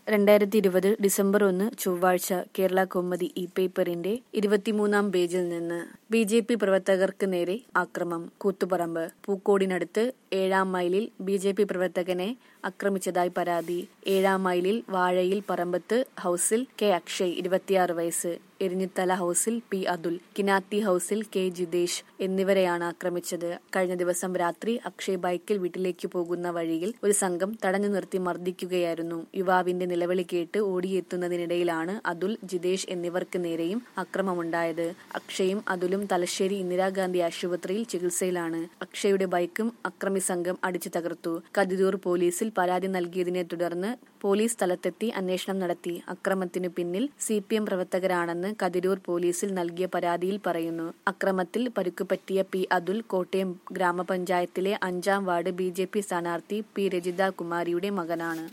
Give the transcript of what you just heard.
രണ്ടായിരത്തി ഇരുപത് ഡിസംബർ ഒന്ന് ചൊവ്വാഴ്ച കേരള കൗമുദി ഇ പേപ്പറിന്റെ ഇരുപത്തിമൂന്നാം പേജിൽ നിന്ന് ബി ജെ പി പ്രവർത്തകർക്ക് നേരെ ആക്രമം കൂത്തുപറമ്പ് പൂക്കോടിനടുത്ത് ഏഴാം മൈലിൽ ബി ജെ പി പ്രവർത്തകനെ ആക്രമിച്ചതായി പരാതി ഏഴാം മൈലിൽ വാഴയിൽ പറമ്പത്ത് ഹൌസിൽ കെ അക്ഷയ് ഇരുപത്തിയാറ് വയസ്സ് എരിഞ്ഞിത്തല ഹൌസിൽ പി അതുൽ കിനാത്തി ഹൌസിൽ കെ ജിതേഷ് എന്നിവരെയാണ് ആക്രമിച്ചത് കഴിഞ്ഞ ദിവസം രാത്രി അക്ഷയ് ബൈക്കിൽ വീട്ടിലേക്ക് പോകുന്ന വഴിയിൽ ഒരു സംഘം തടഞ്ഞു നിർത്തി മർദ്ദിക്കുകയായിരുന്നു യുവാവിന്റെ നിലവിളി കേട്ട് ഓടിയെത്തുന്നതിനിടയിലാണ് അതുൽ ജിതേഷ് എന്നിവർക്ക് നേരെയും അക്രമമുണ്ടായത് അക്ഷയും അതുലും തലശ്ശേരി ഇന്ദിരാഗാന്ധി ആശുപത്രിയിൽ ചികിത്സയിലാണ് അക്ഷയുടെ ബൈക്കും അക്രമി സംഘം അടിച്ചു തകർത്തു കതിരൂർ പോലീസിൽ പരാതി നൽകിയതിനെ തുടർന്ന് പോലീസ് സ്ഥലത്തെത്തി അന്വേഷണം നടത്തി അക്രമത്തിനു പിന്നിൽ സി പി എം പ്രവർത്തകരാണെന്ന് കതിരൂർ പോലീസിൽ നൽകിയ പരാതിയിൽ പറയുന്നു അക്രമത്തിൽ പരുക്കുപറ്റിയ പി അതുൽ കോട്ടയം ഗ്രാമപഞ്ചായത്തിലെ അഞ്ചാം വാർഡ് ബി ജെ പി സ്ഥാനാർത്ഥി പി രജിത കുമാരിയുടെ മകനാണ്